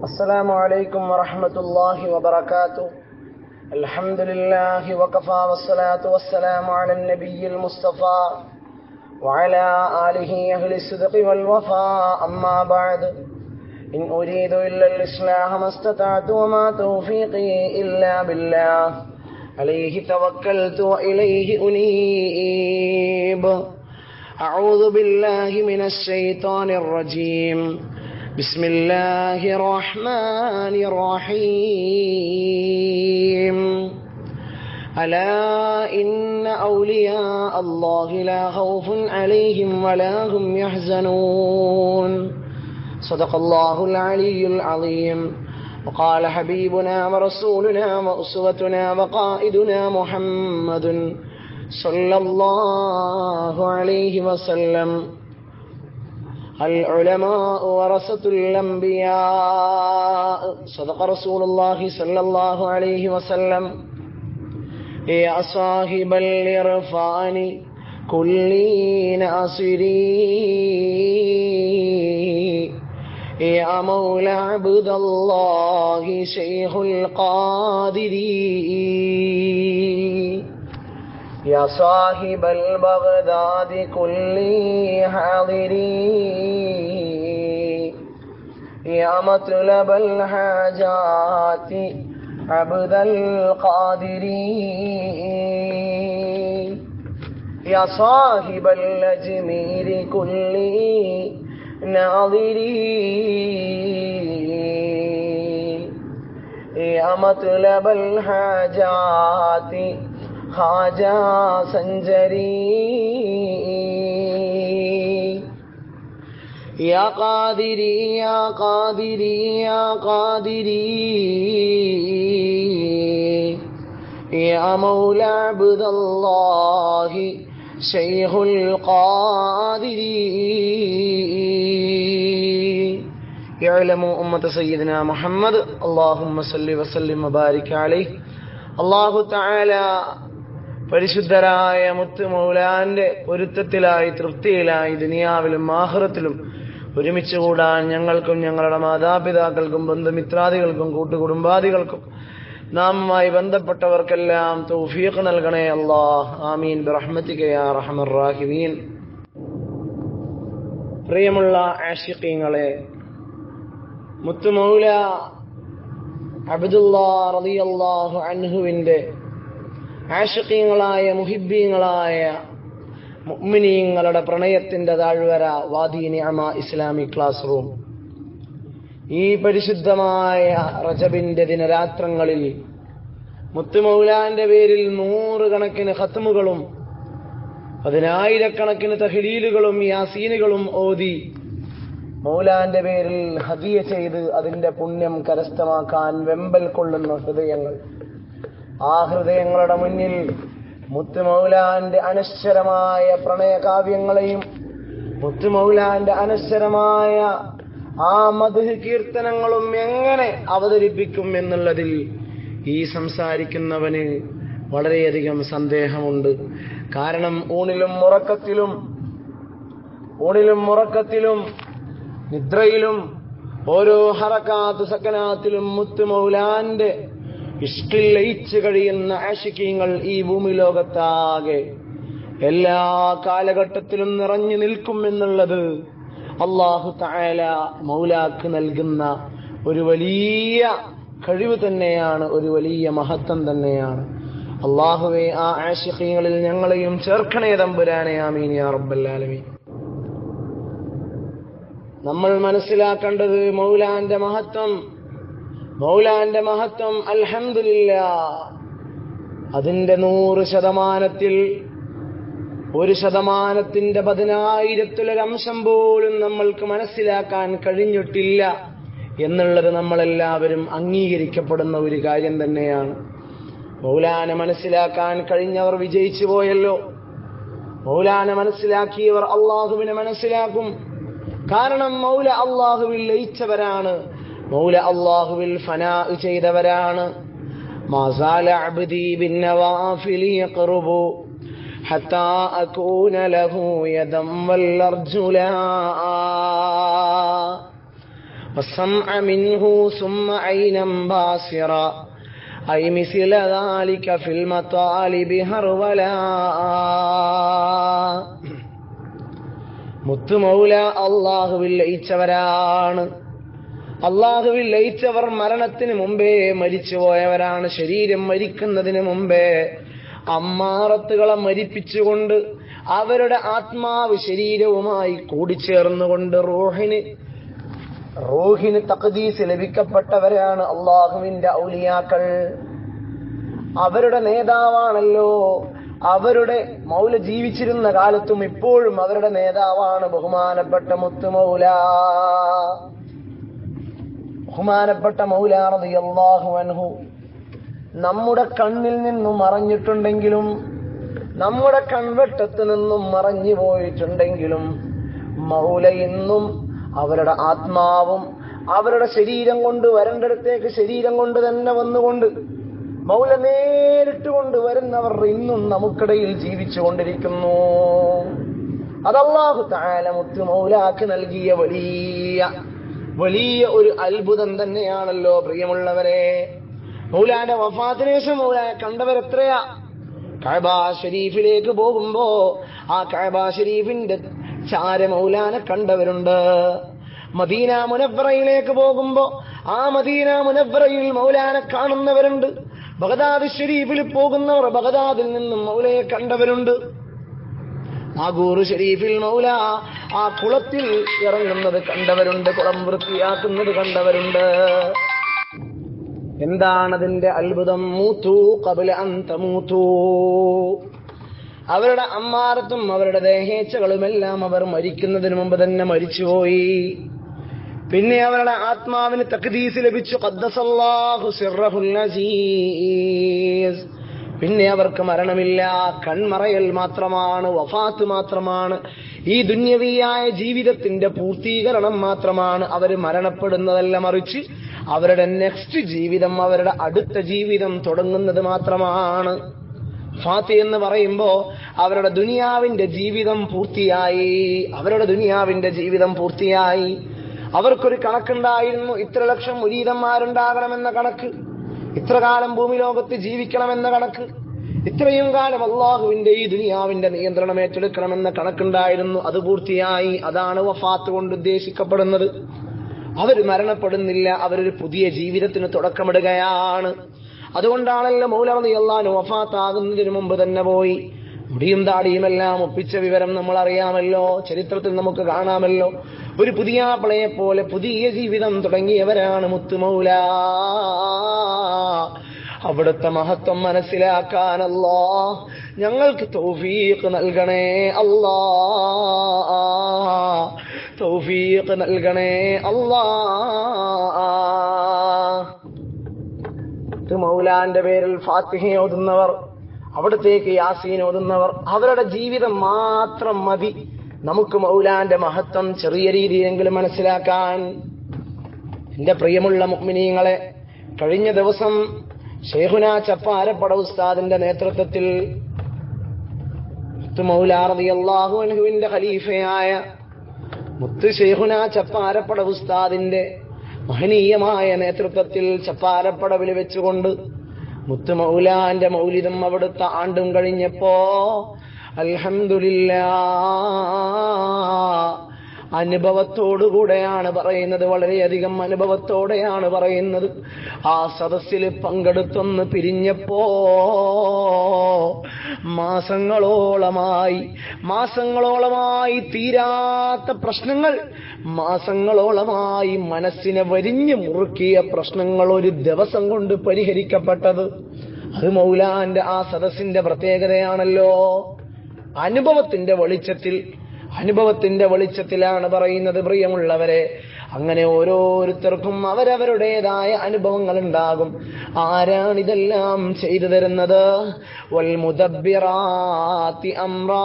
السلام عليكم ورحمة الله وبركاته الحمد لله وكفى والصلاة والسلام على النبي المصطفى وعلى آله أهل الصدق والوفاء أما بعد إن أريد إلا الإصلاح ما استطعت وما توفيقي إلا بالله عليه توكلت وإليه أنيب أعوذ بالله من الشيطان الرجيم بسم الله الرحمن الرحيم ألا إن أولياء الله لا خوف عليهم ولا هم يحزنون صدق الله العلي العظيم وقال حبيبنا ورسولنا وأسوتنا وقائدنا محمد صلى الله عليه وسلم العلماء ورثة الأنبياء صدق رسول الله صلى الله عليه وسلم يا صاحب الإرفان كل ناصري يا مولى عبد الله شيخ القادري يا صاحب البغداد كل حاضري يا مطلب الحاجات عبد القادر يا صاحب الأجمير كل ناظري يا مطلب الحاجات خاجا سنجري يا قادري يا قادري يا قادري يا مولى عبد الله شيخ القادر يعلم أمة سيدنا محمد اللهم صل وسلم وبارك عليه അള്ളാഹു താല പരിശുദ്ധരായ മുത്ത് മൗലാന്റെ പൊരുത്തത്തിലായി തൃപ്തിയിലായി ദുനിയാവിലും ആഹ്റത്തിലും ഒരുമിച്ച് കൂടാൻ ഞങ്ങൾക്കും ഞങ്ങളുടെ മാതാപിതാക്കൾക്കും ബന്ധുമിത്രാദികൾക്കും കൂട്ടുകുടുംബാദികൾക്കും നാമുമായി ബന്ധപ്പെട്ടവർക്കെല്ലാം തൗഫീഖ് നൽകണേ അള്ളാഹ് ആമീൻ ബിറഹ്മത്തികയാ റഹമർ റാഹിമീൻ പ്രിയമുള്ള ആഷിഖീങ്ങളെ മുത്തുമൗല അബ്ദുല്ലാ റളിയല്ലാഹു അൻഹുവിന്റെ ആഷിഖീങ്ങളായ മുഹിബീങ്ങളായ മുഅ്മിനീങ്ങളുടെ പ്രണയത്തിന്റെ താഴ്വര വാദീനി അമ ഇസ്ലാമിക് ക്ലാസ് റൂം ഈ പരിശുദ്ധമായ റജബിന്റെ ദിനരാത്രങ്ങളിൽ മുത്തുമൗലാന്റെ പേരിൽ നൂറുകണക്കിന് ഖത്മുകളും പതിനായിരക്കണക്കിന് തഹലീലുകളും യാസീനുകളും ഓതി മൗലാന്റെ പേരിൽ ഹദിയ ചെയ്ത് അതിന്റെ പുണ്യം കരസ്ഥമാക്കാൻ വെമ്പൽ കൊള്ളുന്ന ഹൃദയങ്ങൾ ആ ഹൃദയങ്ങളുടെ മുന്നിൽ മുത്തുമൗലാന്റെ അനശ്വരമായ പ്രണയകാവ്യങ്ങളെയും മുത്തുമൗലാന്റെ അനശ്വരമായ ആ മധു കീർത്തനങ്ങളും എങ്ങനെ അവതരിപ്പിക്കും എന്നുള്ളതിൽ ഈ സംസാരിക്കുന്നവന് വളരെയധികം സന്ദേഹമുണ്ട് കാരണം ഊണിലും ഉറക്കത്തിലും ഊണിലും ഉറക്കത്തിലും നിദ്രയിലും ഓരോ ഹറക്കാത്ത് സക്കനാത്തിലും മുത്തുമൗലാന്റെ ഇഷ്ടിൽ ലയിച്ചു കഴിയുന്ന ആഷിക്കീങ്ങൾ ഈ ഭൂമി ലോകത്താകെ എല്ലാ കാലഘട്ടത്തിലും നിറഞ്ഞു നിൽക്കും എന്നുള്ളത് അള്ളാഹു തായാല മൗലാക്ക് നൽകുന്ന ഒരു വലിയ കഴിവ് തന്നെയാണ് ഒരു വലിയ മഹത്വം തന്നെയാണ് അള്ളാഹുവെ ആ ആഷിഖീങ്ങളിൽ ഞങ്ങളെയും ചേർക്കണേ തമ്പുരാനെ ആമീൻ യാ റബ്ബല്ലാലമീൻ നമ്മൾ മനസ്സിലാക്കേണ്ടത് മൗലാന്റെ മഹത്വം മൗലാന്റെ മഹത്വം അൽഹമില്ല അതിന്റെ നൂറ് ശതമാനത്തിൽ ഒരു ശതമാനത്തിന്റെ പതിനായിരത്തിലൊരംശം പോലും നമ്മൾക്ക് മനസ്സിലാക്കാൻ കഴിഞ്ഞിട്ടില്ല എന്നുള്ളത് നമ്മളെല്ലാവരും അംഗീകരിക്കപ്പെടുന്ന ഒരു കാര്യം തന്നെയാണ് മൗലാനെ മനസ്സിലാക്കാൻ കഴിഞ്ഞവർ വിജയിച്ചു പോയല്ലോ മൗലാനെ മനസ്സിലാക്കിയവർ അള്ളാഹുവിനെ മനസ്സിലാക്കും കാരണം മൗല അള്ളാഹുവിൽ ലയിച്ചവരാണ് മൗല അള്ളാഹുവിൽ ഫനാ ചെയ്തവരാണ് മാസാല അബ്ദി ബിന്നവാഫിലി യഖ്റുബു حتى أكون له يدا والأرجلا والسمع منه ثم عينا باصرا أي مثل ذلك في المطالب هرولا മുത്തുമൗല അള്ളാഹുവിൽ ലയിച്ചവരാണ് അള്ളാഹുവിൽ ലയിച്ചവർ മരണത്തിന് മുമ്പേ മരിച്ചുപോയവരാണ് ശരീരം മരിക്കുന്നതിന് മുമ്പേ അമ്മാറത്തുകളെ മരിപ്പിച്ചുകൊണ്ട് അവരുടെ ആത്മാവ് ശരീരവുമായി കൂടിച്ചേർന്നുകൊണ്ട് റൂഹിന് റൂഹിന് തഖദീസ് ലഭിക്കപ്പെട്ടവരാണ് അള്ളാഹുവിന്റെ ഔലിയാക്കൾ അവരുടെ നേതാവാണല്ലോ അവരുടെ മൗല ജീവിച്ചിരുന്ന കാലത്തും ഇപ്പോഴും അവരുടെ നേതാവാണ് ബഹുമാനപ്പെട്ട മുത്തുമൗല ബഹുമാനപ്പെട്ട മൗല റളിയല്ലാഹു അൻഹു നമ്മുടെ കണ്ണിൽ നിന്നും മറഞ്ഞിട്ടുണ്ടെങ്കിലും നമ്മുടെ കൺവെട്ടത്ത് നിന്നും മറഞ്ഞു പോയിട്ടുണ്ടെങ്കിലും മൗല ഇന്നും അവരുടെ ആത്മാവും അവരുടെ ശരീരം കൊണ്ട് വരണ്ടടുത്തേക്ക് ശരീരം കൊണ്ട് തന്നെ വന്നുകൊണ്ട് മൗല നേരിട്ട് കൊണ്ട് വരുന്നവർ ഇന്നും നമുക്കിടയിൽ ജീവിച്ചു കൊണ്ടിരിക്കുന്നു അതല്ലാഹു താല മുത്തു മൗലാക്ക് നൽകിയ വലിയ വലിയ ഒരു അത്ഭുതം തന്നെയാണല്ലോ പ്രിയമുള്ളവരെ മൗലാന്റെ വഫാത്തിന് ശേഷം മൗലായ കണ്ടവരെത്രയാ കഅബ ഷരീഫിലേക്ക് പോകുമ്പോ ആ കഅബ ഷരീഫിന്റെ ചാര മൗലാനെ കണ്ടവരുണ്ട് മദീന മുനവ്വറയിലേക്ക് പോകുമ്പോ ആ മദീന മുനവ്വറയിൽ മൗലാനെ കാണുന്നവരുണ്ട് ബഗദാദ് ഷരീഫിൽ പോകുന്നവർ ബഗദാദിൽ നിന്നും മൗലയെ കണ്ടവരുണ്ട് നാഗൂർ ഷരീഫിൽ മൗല ആ കുളത്തിൽ ഇറങ്ങുന്നത് കണ്ടവരുണ്ട് കുളം വൃത്തിയാക്കുന്നത് കണ്ടവരുണ്ട് എന്താണതിന്റെ അത്ഭുതം മൂത്തു കപില അന്തമൂത്തു അവരുടെ അമ്മാരത്തും അവരുടെ ദേഹേച്ഛകളുമെല്ലാം അവർ മരിക്കുന്നതിന് മുമ്പ് തന്നെ മരിച്ചുപോയി പിന്നെ അവരുടെ ആത്മാവിന് തക്ദീസ് ലഭിച്ചു ഖദ്ദസല്ലാഹു സിർറഹുൽ അസീസ് പിന്നെ അവർക്ക് മരണമില്ല കൺമറയൽ മാത്രമാണ് വഫാത്ത് മാത്രമാണ് ഈ ദുന്യവിയായ ജീവിതത്തിന്റെ പൂർത്തീകരണം മാത്രമാണ് അവർ മരണപ്പെടുന്നതല്ല മറിച്ച് അവരുടെ നെക്സ്റ്റ് ജീവിതം അവരുടെ അടുത്ത ജീവിതം തുടങ്ങുന്നത് മാത്രമാണ് ഫാത്തി എന്ന് പറയുമ്പോ അവരുടെ ദുനിയാവിന്റെ ജീവിതം പൂർത്തിയായി അവരുടെ ദുനിയാവിന്റെ ജീവിതം പൂർത്തിയായി അവർക്കൊരു കണക്കുണ്ടായിരുന്നു ഇത്ര ലക്ഷം മുരീതന്മാരുണ്ടാകണമെന്ന കണക്ക് ഇത്ര കാലം ഭൂമി ലോകത്ത് ജീവിക്കണമെന്ന കണക്ക് ഇത്രയും കാലം അള്ളാഹുവിന്റെ ഈ ദുനിയാവിന്റെ നിയന്ത്രണം ഏറ്റെടുക്കണമെന്ന കണക്കുണ്ടായിരുന്നു അത് പൂർത്തിയായി അതാണ് വഫാത്ത് കൊണ്ട് ഉദ്ദേശിക്കപ്പെടുന്നത് അവർ മരണപ്പെടുന്നില്ല അവരൊരു പുതിയ ജീവിതത്തിന് തുടക്കമിടുകയാണ് അതുകൊണ്ടാണല്ലോ മൗലവി അള്ളാഹു വഫാത്താകുന്നതിന് മുമ്പ് തന്നെ പോയി മുടിയും താടിയുമെല്ലാം ഒപ്പിച്ച വിവരം നമ്മൾ അറിയാമല്ലോ ചരിത്രത്തിൽ നമുക്ക് കാണാമല്ലോ ഒരു പുതിയ പിളയെ പോലെ പുതിയ ജീവിതം തുടങ്ങിയവരാണ് മുത്തുമൗല അവിടുത്തെ മഹത്വം മനസ്സിലാക്കാനല്ലോ ഞങ്ങൾക്ക് തൗഫീഖ് നൽകണേ അല്ലാ തൗഫീഖ് നൽകണേ അല്ലാ മൗലാന്റെ പേരിൽ ഫാത്തിഹ ഓതുന്നവർ അവിടത്തേക്ക് യാസീൻ ഓതുന്നവർ അവരുടെ ജീവിതം മാത്രം മതി നമുക്ക് മൗലാന്റെ മഹത്വം ചെറിയ രീതിയിലെങ്കിലും മനസ്സിലാക്കാൻ എന്റെ പ്രിയമുള്ള മുഗ്മിനീങ്ങളെ കഴിഞ്ഞ ദിവസം ഷെയ്ഖുന ചപ്പാരപ്പട ഉസ്താദിന്റെ നേതൃത്വത്തിൽ മൗലാറിയാഹു അൻഹുവിന്റെ ഖലീഫയായ മുത്ത് ഷെയ്ഖുന ചപ്പാരപ്പട ഉസ്താദിന്റെ മഹനീയമായ നേതൃത്വത്തിൽ ചപ്പാരപ്പടവിൽ വെച്ചുകൊണ്ട് മുത്ത് മൗലാന്റെ മൗലിദം അവിടുത്തെ ആണ്ടും കഴിഞ്ഞപ്പോ അൽഹമില്ല അനുഭവത്തോടുകൂടെയാണ് പറയുന്നത് വളരെയധികം അനുഭവത്തോടെയാണ് പറയുന്നത് ആ സദസ്സിൽ പങ്കെടുത്തൊന്ന് പിരിഞ്ഞപ്പോ മാസങ്ങളോളമായി മാസങ്ങളോളമായി തീരാത്ത പ്രശ്നങ്ങൾ മാസങ്ങളോളമായി മനസ്സിനെ വരിഞ്ഞു മുറുക്കിയ പ്രശ്നങ്ങൾ ഒരു ദിവസം കൊണ്ട് പരിഹരിക്കപ്പെട്ടത് അത് മൗലാന്റെ ആ സദസ്സിന്റെ പ്രത്യേകതയാണല്ലോ അനുഭവത്തിന്റെ വെളിച്ചത്തിൽ അനുഭവത്തിന്റെ വെളിച്ചത്തിലാണ് പറയുന്നത് പ്രിയമുള്ളവരെ അങ്ങനെ ഓരോരുത്തർക്കും അവരവരുടേതായ അനുഭവങ്ങൾ ഉണ്ടാകും ആരാണിതെല്ലാം ചെയ്തു തരുന്നത് വൽ മുദബ്ബിറാത്തി അമ്രാ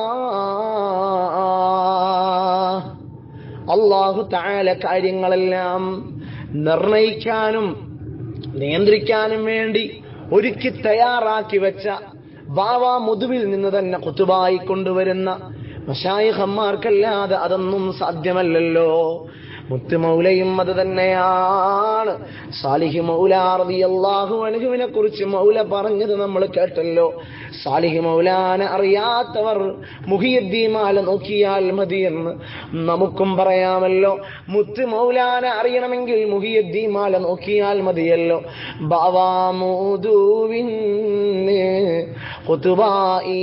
അള്ളാഹു താല കാര്യങ്ങളെല്ലാം നിർണയിക്കാനും നിയന്ത്രിക്കാനും വേണ്ടി ഒരുക്കി തയ്യാറാക്കി വെച്ച ബാവ മുതുവിൽ നിന്ന് തന്നെ കുത്തുബായി കൊണ്ടുവരുന്ന മഷായിഹന്മാർക്കല്ലാതെ അതൊന്നും സാധ്യമല്ലല്ലോ മുത്ത് മൗലയും അത് തന്നെയാണ് സാലിഹ് മൗല റളിയല്ലാഹു അൻഹുവിനെ കുറിച്ച് മൗല പറഞ്ഞത് നമ്മൾ കേട്ടല്ലോ സാലിഹ് മൗലാനെ അറിയാത്തവർ മുഹിയുദ്ദീമാല നോക്കിയാൽ മതിയെന്ന് നമുക്കും പറയാമല്ലോ മുത്ത് മൗലാനെ അറിയണമെങ്കിൽ മുഹിയുദ്ദീമാല നോക്കിയാൽ മതിയല്ലോ ബാവാമൂതുവിന് കുത്തുബായി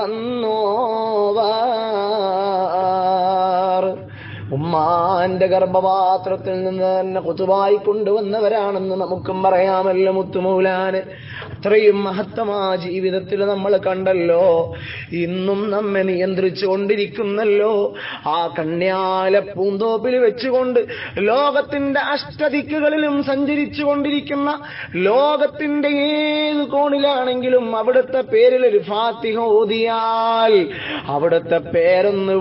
വന്നോവാർ ഉമ്മാന്റെ ഗർഭപാത്രത്തിൽ നിന്ന് തന്നെ കുത്തുവായി കൊണ്ടുവന്നവരാണെന്ന് നമുക്കും പറയാമല്ലോ മുത്തുമൗലാന് അത്രയും മഹത്തമാ ജീവിതത്തിൽ നമ്മൾ കണ്ടല്ലോ ഇന്നും നമ്മെ നിയന്ത്രിച്ചു കൊണ്ടിരിക്കുന്നല്ലോ ആ കന്യാല പൂന്തോപ്പിൽ വെച്ചുകൊണ്ട് ലോകത്തിന്റെ അഷ്ടദിക്കുകളിലും സഞ്ചരിച്ചു കൊണ്ടിരിക്കുന്ന ലോകത്തിന്റെ ഏത് കോണിലാണെങ്കിലും അവിടുത്തെ പേരിൽ ഒരു ഫാത്തിഹ ഓതിയാൽ അവിടുത്തെ പേരൊന്ന്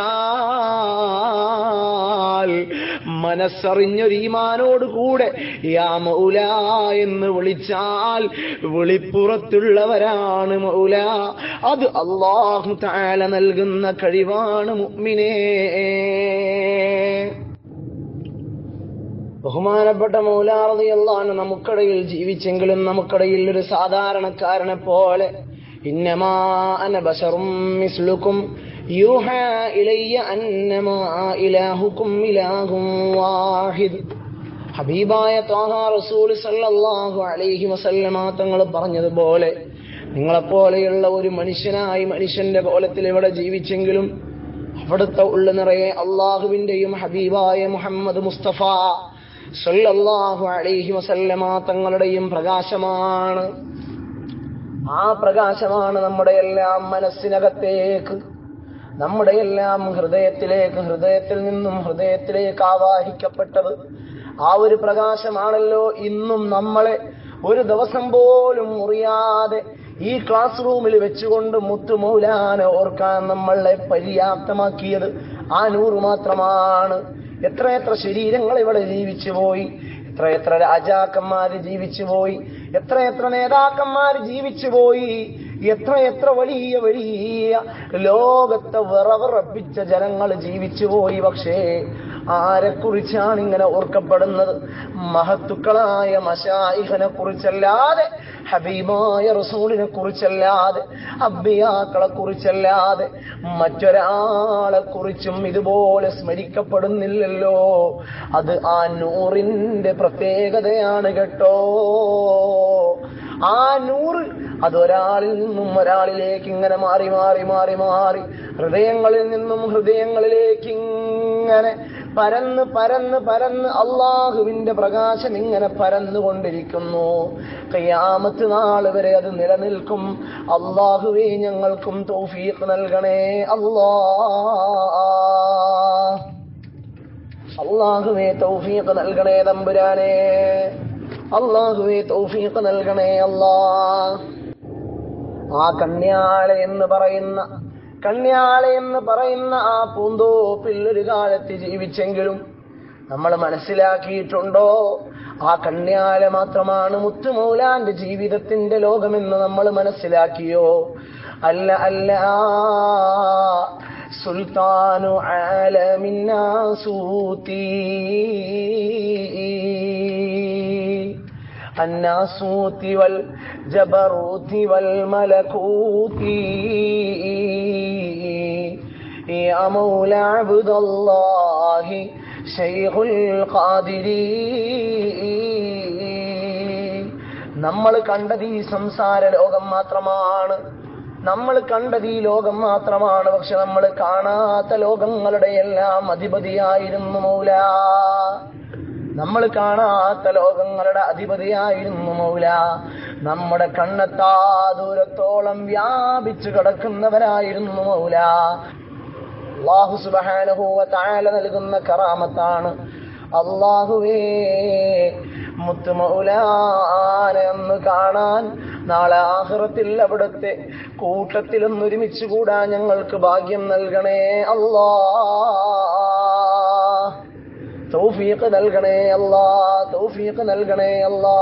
വിളിച്ചാൽ മനസ്സറിഞ്ഞൊരു ഈമാനോട് കൂടെ യാ മൗല എന്ന് വിളിച്ചാൽ വെളിപ്പുറത്തുള്ളവരാണ് മൗല അത് അള്ളാഹു താല നൽകുന്ന കഴിവാണ് മുഅ്മിനേ ബഹുമാനപ്പെട്ട മൗലാറതി അള്ളാഹ് നമുക്കിടയിൽ ജീവിച്ചെങ്കിലും നമുക്കിടയിൽ ഒരു സാധാരണക്കാരനെ പോലെ ഇന്നമാ അന ബശറും മിസ്ലുക്കും യൂഹാ ഇലയ്യ അന്നമാ ഇലാഹുക്കും ഇലാഹും വാഹിദ് ഹബീബായ ത്വാഹ റസൂൽ സല്ലല്ലാഹു അലൈഹി വസല്ലമ തങ്ങൾ പറഞ്ഞതുപോലെ നിങ്ങളെപ്പോലെയുള്ള ഒരു മനുഷ്യനായി മനുഷ്യന്റെ കോലത്തിൽ ഇവിടെ ജീവിച്ചെങ്കിലും അവിടുത്തെ ഉള്ളു നിറയെ അള്ളാഹുവിന്റെയും ഹബീബായ മുഹമ്മദ് മുസ്തഫ സല്ലല്ലാഹു അലൈഹി വസല്ലമ തങ്ങളുടെയും പ്രകാശമാണ് ആ പ്രകാശമാണ് നമ്മുടെ എല്ലാം മനസ്സിനകത്തേക്ക് നമ്മുടെ എല്ലാം ഹൃദയത്തിലേക്ക് ഹൃദയത്തിൽ നിന്നും ഹൃദയത്തിലേക്ക് ആവാഹിക്കപ്പെട്ടത് ആ ഒരു പ്രകാശമാണല്ലോ ഇന്നും നമ്മളെ ഒരു ദിവസം പോലും മുറിയാതെ ഈ ക്ലാസ് റൂമിൽ വെച്ചുകൊണ്ട് മുത്തുമൗലാനെ ഓർക്കാൻ നമ്മളെ പര്യാപ്തമാക്കിയത് ആ നൂറ് മാത്രമാണ് എത്രയെത്ര ശരീരങ്ങൾ ഇവിടെ ജീവിച്ചു പോയി എത്രയെത്ര രാജാക്കന്മാര് ജീവിച്ചു പോയി എത്രയെത്ര നേതാക്കന്മാർ ജീവിച്ചു പോയി എത്രയെത്ര വലിയ വലിയ ലോകത്തെ വിറവിറപ്പിച്ച ജനങ്ങൾ ജീവിച്ചു പോയി പക്ഷേ ആരെക്കുറിച്ചാണ് ഇങ്ങനെ ഓർക്കപ്പെടുന്നത് മഹത്തുക്കളായ മഷായിഖനെ കുറിച്ചല്ലാതെ ഹബീബായ റസൂലിനെ കുറിച്ചല്ലാതെ അബ്ബിയാക്കളെ കുറിച്ചല്ലാതെ മറ്റൊരാളെ കുറിച്ചും ഇതുപോലെ സ്മരിക്കപ്പെടുന്നില്ലല്ലോ അത് ആ നൂറിന്റെ പ്രത്യേകതയാണ് കേട്ടോ ആ നൂറ് അതൊരാളിൽ നിന്നും ഒരാളിലേക്ക് ഇങ്ങനെ മാറി മാറി മാറി മാറി ഹൃദയങ്ങളിൽ നിന്നും ഹൃദയങ്ങളിലേക്ക് ഇങ്ങനെ പരന്ന് പരന്ന് പരന്ന് അള്ളാഹുവിന്റെ പ്രകാശം ഇങ്ങനെ പരന്നുകൊണ്ടിരിക്കുന്നു കയ്യാമത്ത് നാൾ വരെ അത് നിലനിൽക്കും അള്ളാഹുവേ ഞങ്ങൾക്കും തൗഫീഖ് നൽകണേ അല്ലാ അള്ളാഹുവേ തൗഫീഖ് നൽകണേ തമ്പുരാനേ അള്ളാഹുവേ തൗഫീഖ് നൽകണേ അല്ലാ ആ കണ്യാള എന്ന് പറയുന്ന കണ്യാള എന്ന് പറയുന്ന ആ പൂന്തോപ്പിൽ ഒരു കാലത്ത് ജീവിച്ചെങ്കിലും നമ്മൾ മനസ്സിലാക്കിയിട്ടുണ്ടോ ആ കണ്യാല മാത്രമാണ് മുത്തുമൗലാന്റെ ജീവിതത്തിന്റെ ലോകമെന്ന് നമ്മൾ മനസ്സിലാക്കിയോ അല്ല അല്ല സുൽത്താനു ആലമിന്നാസൂത്തി الناسوت والجبروت والملكوت يا مولى عبد الله شيخ القادر നമ്മൾ കണ്ടത് ഈ സംസാര ലോകം മാത്രമാണ് നമ്മൾ കണ്ടത് ഈ ലോകം മാത്രമാണ് പക്ഷെ നമ്മൾ കാണാത്ത ലോകങ്ങളുടെ എല്ലാം അധിപതിയായിരുന്നു മൗല നമ്മൾ കാണാത്ത ലോകങ്ങളുടെ അധിപതിയായിരുന്നു മൗല നമ്മുടെ കണ്ണെത്താ ദൂരത്തോളം വ്യാപിച്ചു കിടക്കുന്നവരായിരുന്നു മൗല അള്ളാഹു സുബാനുഭൂവ താല നൽകുന്ന കറാമത്താണ് അള്ളാഹുവേ മുത്തുമൗലാനെ ഒന്ന് കാണാൻ നാളെ ആഹ്റത്തിൽ അവിടുത്തെ കൂട്ടത്തിലൊന്ന് ഒരുമിച്ച് കൂടാൻ ഞങ്ങൾക്ക് ഭാഗ്യം നൽകണേ അല്ലാ തൗഫീഖ് നൽകണേ അല്ലാ തൗഫീഖ് നൽകണേ അല്ലാ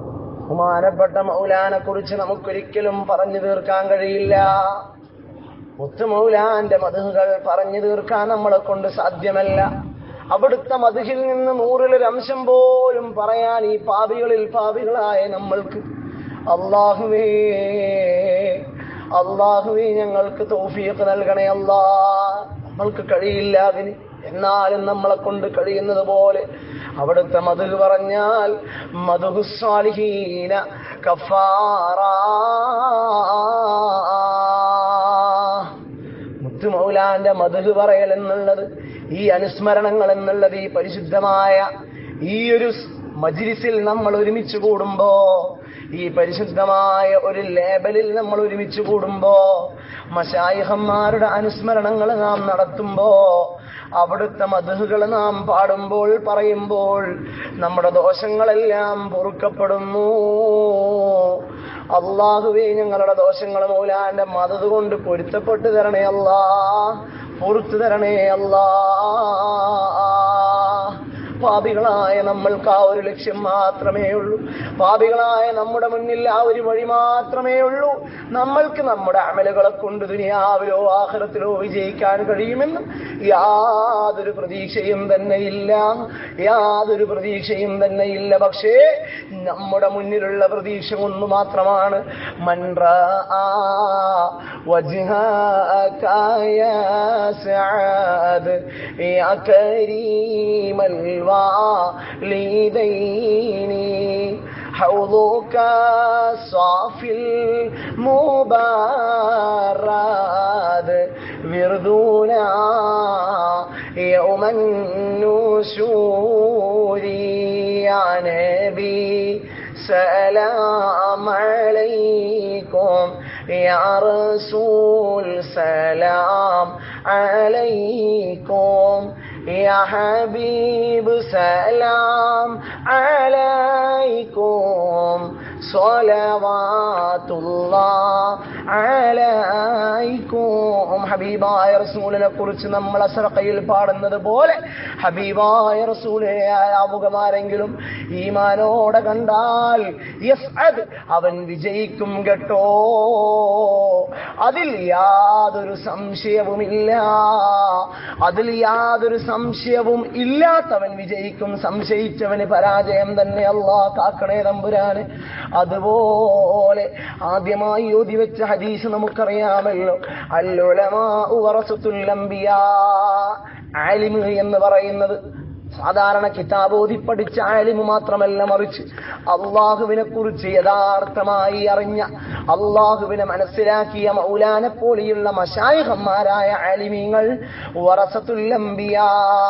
ബഹുമാനപ്പെട്ട മൗലാനെ കുറിച്ച് നമുക്കൊരിക്കലും പറഞ്ഞു തീർക്കാൻ കഴിയില്ല മുത്തുമൗലാന്റെ മധുകൾ പറഞ്ഞു തീർക്കാൻ നമ്മളെ കൊണ്ട് സാധ്യമല്ല അവിടുത്തെ മധുഹിൽ നിന്ന് നൂറിലൊരു അംശം പോലും പറയാൻ ഈ പാപികളിൽ പാപികളായ നമ്മൾക്ക് അള്ളാഹുവേ അള്ളാഹുവേ ഞങ്ങൾക്ക് തൗഫീഖ് നൽകണേ അല്ലാ നമ്മൾക്ക് കഴിയില്ല അതിന് എന്നാലും നമ്മളെ കൊണ്ട് കഴിയുന്നത് പോലെ അവിടുത്തെ മധു പറഞ്ഞാൽ മധുസ്വാലിഹീന കഫാറ മുത്തുമൗലാന്റെ മധു പറയൽ എന്നുള്ളത് ഈ അനുസ്മരണങ്ങൾ എന്നുള്ളത് ഈ പരിശുദ്ധമായ ഈ ഒരു മജിലിസിൽ നമ്മൾ ഒരുമിച്ച് കൂടുമ്പോ ഈ പരിശുദ്ധമായ ഒരു ലേബലിൽ നമ്മൾ ഒരുമിച്ച് കൂടുമ്പോ മഷായിഹന്മാരുടെ അനുസ്മരണങ്ങൾ നാം നടത്തുമ്പോ അവിടുത്തെ മധുകൾ നാം പാടുമ്പോൾ പറയുമ്പോൾ നമ്മുടെ ദോഷങ്ങളെല്ലാം പൊറുക്കപ്പെടുന്നു അള്ളാഹുവേ ഞങ്ങളുടെ ദോഷങ്ങൾ മൗലാന്റെ മതത് കൊണ്ട് പൊരുത്തപ്പെട്ടു തരണേ അല്ലാ പൊറത്തു തരണേ അല്ലാ പാപികളായ നമ്മൾക്ക് ആ ഒരു ലക്ഷ്യം മാത്രമേ ഉള്ളൂ പാപികളായ നമ്മുടെ മുന്നിൽ ആ ഒരു വഴി മാത്രമേ ഉള്ളൂ നമ്മൾക്ക് നമ്മുടെ അമലുകളെ കൊണ്ട് ദുനിയാവിലോ ആഹ്റത്തിലോ വിജയിക്കാൻ കഴിയുമെന്ന് യാതൊരു പ്രതീക്ഷയും തന്നെ ഇല്ല യാതൊരു പ്രതീക്ഷയും തന്നെ ഇല്ല പക്ഷേ നമ്മുടെ മുന്നിലുള്ള പ്രതീക്ഷ ഒന്ന് മാത്രമാണ് മൻറ وجهك يا سعاد يا كريم الوالدين حوضك صافي المبارد وردونا يوم النشور يا نبي سلام عليكم يا رسول سلام عليكم يا حبيب سلام عليكم صلوات الله عليكم ഹബീബായ റസൂലിനെ കുറിച്ച് നമ്മൾ അസറക്കയിൽ പാടുന്നത് പോലെ ഹബീബായ റസൂലെ ആവുകമാരെങ്കിലും ഈമാനോടെ കണ്ടാൽ യസ്അദ് അവൻ വിജയിക്കും കേട്ടോ അതിൽ യാതൊരു സംശയവുമില്ല അതിൽ യാതൊരു സംശയവും ഇല്ലാത്തവൻ വിജയിക്കും സംശയിച്ചവന് പരാജയം തന്നെ അല്ലാ കാക്കണേ തമ്പുരാന് അതുപോലെ ആദ്യമായി ഓതി വെച്ച ഹദീസ് നമുക്കറിയാമല്ലോ അല്ലുലമാ വറസത്തുല്ലംബിയാ ആലിമ് എന്ന് പറയുന്നത് സാധാരണ കിതാബ് ഓതി പഠിച്ച ആലിമ് മാത്രമല്ല മറിച്ച് അള്ളാഹുവിനെ കുറിച്ച് യഥാർത്ഥമായി അറിഞ്ഞ അള്ളാഹുവിനെ മനസ്സിലാക്കിയ മൗലാനെ പോലെയുള്ള മഷായിഹന്മാരായ ആലിമീങ്ങൾ വറസത്തുല്ലംബിയാ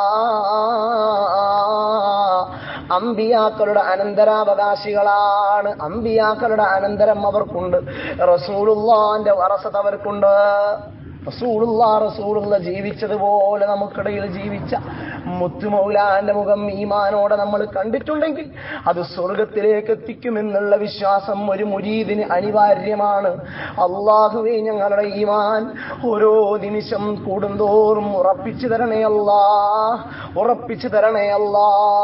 അമ്പിയാക്കളുടെ അനന്തരാവകാശികളാണ് അമ്പിയാക്കളുടെ അനന്തരം അവർക്കുണ്ട് റസൂലുള്ളാന്റെ വറസത്ത് അവർക്കുണ്ട് റസൂലുള്ള റസൂലുള്ള ജീവിച്ചതുപോലെ നമുക്കിടയിൽ ജീവിച്ച മുത്തുമൗലാന്റെ മുഖം ഈമാനോടെ നമ്മൾ കണ്ടിട്ടുണ്ടെങ്കിൽ അത് സ്വർഗത്തിലേക്ക് എത്തിക്കുമെന്നുള്ള വിശ്വാസം ഒരു മുരീദിന് അനിവാര്യമാണ് അള്ളാഹുവേ ഞങ്ങളുടെ ഈമാൻ ഓരോ നിമിഷം കൂടുന്തോറും ഉറപ്പിച്ചു തരണേ അല്ലാ ഉറപ്പിച്ചു തരണേ അല്ലാ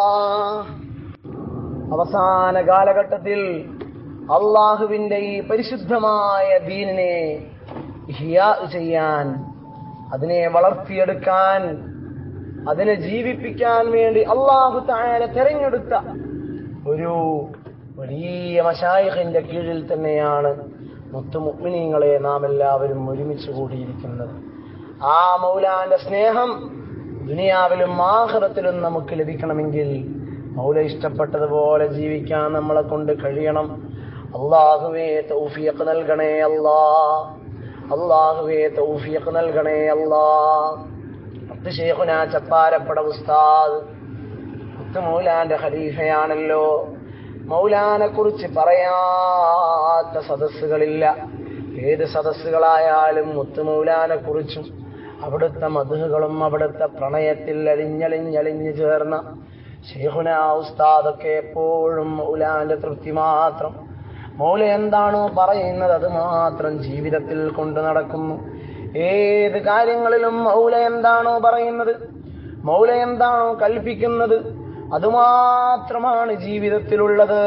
അവസാന കാലഘട്ടത്തിൽ അള്ളാഹുവിന്റെ ഈ പരിശുദ്ധമായ ദീനിനെ ഹിയാ ചെയ്യാൻ അതിനെ വളർത്തിയെടുക്കാൻ അതിനെ ജീവിപ്പിക്കാൻ വേണ്ടി അള്ളാഹു താഴെ തെരഞ്ഞെടുത്ത ഒരു വലിയ മഷായിഖിന്റെ കീഴിൽ തന്നെയാണ് മുത്തുമുഗ്മിനീങ്ങളെ നാം എല്ലാവരും ഒരുമിച്ച് കൂടിയിരിക്കുന്നത് ആ മൗലാന്റെ സ്നേഹം ദുനിയാവിലും ആഹ്റത്തിലും നമുക്ക് ലഭിക്കണമെങ്കിൽ മൗല ഇഷ്ടപ്പെട്ടതുപോലെ ജീവിക്കാൻ നമ്മളെ കൊണ്ട് കഴിയണം അള്ളാഹുവേ തൗഫീഖ് നൽകണേ അല്ലാ അള്ളാഹുവേ തൗഫീഖ് നൽകണേ അല്ലാ പത്ത് ഷേഖുന ചപ്പാരപ്പട ഉസ്താദ് മുത്ത് മൗലാന്റെ ഖലീഫയാണല്ലോ മൗലാനെ കുറിച്ച് പറയാത്ത സദസ്സുകളില്ല ഏത് സദസ്സുകളായാലും മുത്ത് മൗലാനെ കുറിച്ചും അവിടുത്തെ മധുകളും അവിടുത്തെ പ്രണയത്തിൽ അലിഞ്ഞലിഞ്ഞലിഞ്ഞു ചേർന്ന ഷെയ്ഖുന ഉസ്താദൊക്കെ എപ്പോഴും മൗലാന്റെ തൃപ്തി മാത്രം മൗല എന്താണോ പറയുന്നത് അത് മാത്രം ജീവിതത്തിൽ കൊണ്ടു നടക്കുന്നു ഏത് കാര്യങ്ങളിലും മൗല എന്താണോ പറയുന്നത് മൗല എന്താണോ കൽപ്പിക്കുന്നത് അതുമാത്രമാണ് ജീവിതത്തിലുള്ളത്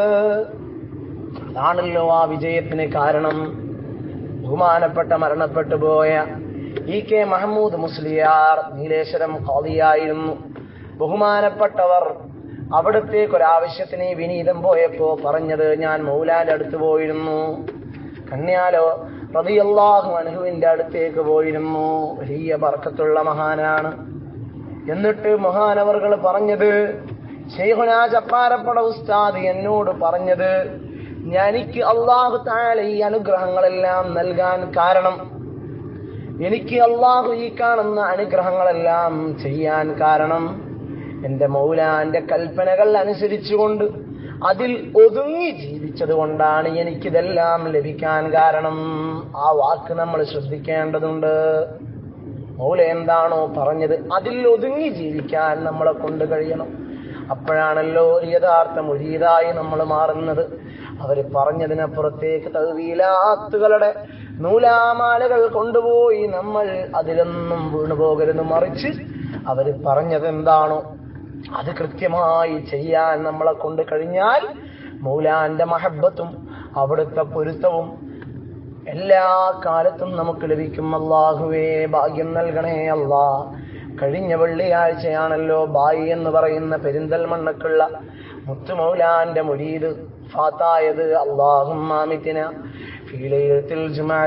അതാണല്ലോ ആ വിജയത്തിന് കാരണം ബഹുമാനപ്പെട്ട മരണപ്പെട്ടു പോയ ഇ കെ മഹമ്മൂദ് മുസ്ലിയാർ നീലേശ്വരം ഖാദിയായിരുന്നു ബഹുമാനപ്പെട്ടവർ അവിടത്തേക്ക് ഒരാവശ്യത്തിന് വിനീതം പോയപ്പോ പറഞ്ഞത് ഞാൻ മൗലാന്റെ അടുത്ത് പോയിരുന്നു കന്യാലോ റതിയല്ലാഹു അനുഹുവിന്റെ അടുത്തേക്ക് പോയിരുന്നു വലിയ ബർക്കത്തുള്ള മഹാനാണ് എന്നിട്ട് മഹാനവറുകൾ പറഞ്ഞത് ഷെയ്ഖുന ചപ്പാരപ്പട ഉസ്താദ് എന്നോട് പറഞ്ഞത് എനിക്ക് അള്ളാഹു താല ഈ അനുഗ്രഹങ്ങളെല്ലാം നൽകാൻ കാരണം എനിക്ക് അള്ളാഹു ഈ കാണുന്ന അനുഗ്രഹങ്ങളെല്ലാം ചെയ്യാൻ കാരണം എന്റെ മൗലാന്റെ കൽപ്പനകൾ അനുസരിച്ചുകൊണ്ട് അതിൽ ഒതുങ്ങി ജീവിച്ചത് കൊണ്ടാണ് എനിക്കിതെല്ലാം ലഭിക്കാൻ കാരണം ആ വാക്ക് നമ്മൾ ശ്രദ്ധിക്കേണ്ടതുണ്ട് മൗല എന്താണോ പറഞ്ഞത് അതിൽ ഒതുങ്ങി ജീവിക്കാൻ നമ്മളെ കൊണ്ട് കഴിയണം അപ്പോഴാണല്ലോ ഒരു യഥാർത്ഥ മുരീതായി നമ്മൾ മാറുന്നത് അവര് പറഞ്ഞതിനപ്പുറത്തേക്ക് തൗവീലാത്തുകളുടെ നൂലാമാലകൾ കൊണ്ടുപോയി നമ്മൾ അതിലൊന്നും വീണുപോകരുത് മറിച്ച് അവര് പറഞ്ഞത് എന്താണോ അത് കൃത്യമായി ചെയ്യാൻ നമ്മളെ കൊണ്ട് കഴിഞ്ഞാൽ മൗലാന്റെ മഹബത്തും അവിടുത്തെ പൊരുത്തവും എല്ലാ കാലത്തും നമുക്ക് ലഭിക്കും അള്ളാഹുവേ ഭാഗ്യം നൽകണേ അള്ളാ കഴിഞ്ഞ വെള്ളിയാഴ്ചയാണല്ലോ ബായി എന്ന് പറയുന്ന പെരിന്തൽമണ്ണക്കുള്ള മുത്തുമൗലാന്റെ മുരീദ് ഫാത്തായത് അള്ളാഹും മാമിത്തിന ഫീലത്തിൽ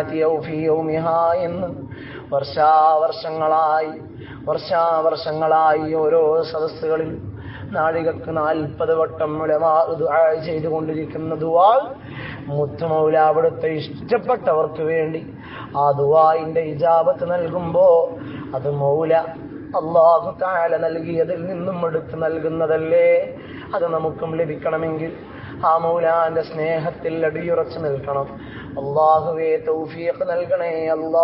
എന്ന് വർഷാവർഷങ്ങളായി വർഷാവർഷങ്ങളായി ഓരോ സദസ്സുകളിൽ നാഴികക്ക് നാൽപ്പത് വട്ടം ഉലമാ ദുആ ചെയ്തുകൊണ്ടിരിക്കുന്ന ദുവാ മുത്തുമൗല അവിടുത്തെ ഇഷ്ടപ്പെട്ടവർക്ക് വേണ്ടി ആ ദുവായിന്റെ ഇജാബത്ത് നൽകുമ്പോ അത് മൗല അള്ളാഹു താല നൽകിയതിൽ നിന്നും എടുത്ത് നൽകുന്നതല്ലേ അത് നമുക്കും ലഭിക്കണമെങ്കിൽ ആ മൗലാന്റെ സ്നേഹത്തിൽ അടിയുറച്ചു നിൽക്കണം അള്ളാഹുവേ തൗഫീഖ് നൽകണേ അല്ലാ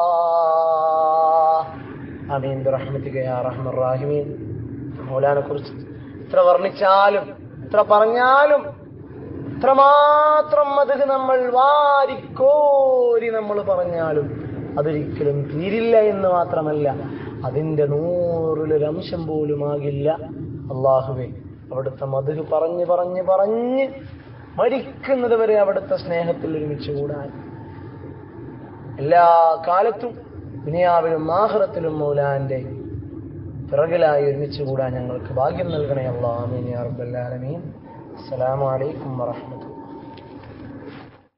അമീൻ റഹ്മത്തിക യാ റഹ്മർ റാഹിമീൻ മൗലാനെ കുറിച്ച് എത്ര വർണ്ണിച്ചാലും എത്ര പറഞ്ഞാലും എത്രമാത്രം അത് നമ്മൾ വാരിക്കോരി നമ്മൾ പറഞ്ഞാലും അതൊരിക്കലും തീരില്ല എന്ന് മാത്രമല്ല അതിന്റെ നൂറിലൊരംശം പോലും ആകില്ല അള്ളാഹുവേ അവിടുത്തെ മധുര് പറഞ്ഞ് പറഞ്ഞ് പറഞ്ഞ് മരിക്കുന്നത് വരെ അവിടുത്തെ സ്നേഹത്തിൽ ഒരുമിച്ച് കൂടാൻ എല്ലാ കാലത്തും ദുനിയാവിലും ആഹ്റത്തിലും മൗലാന്റെ പിറകിലായി ഒരുമിച്ച് കൂടാൻ ഞങ്ങൾക്ക് ഭാഗ്യം നൽകണേ അള്ളാഹ് അമീൻ യാ റബ്ബൽ ആലമീൻ അസ്സലാമു അലൈക്കും വറഹ്മത്തുള്ളാഹി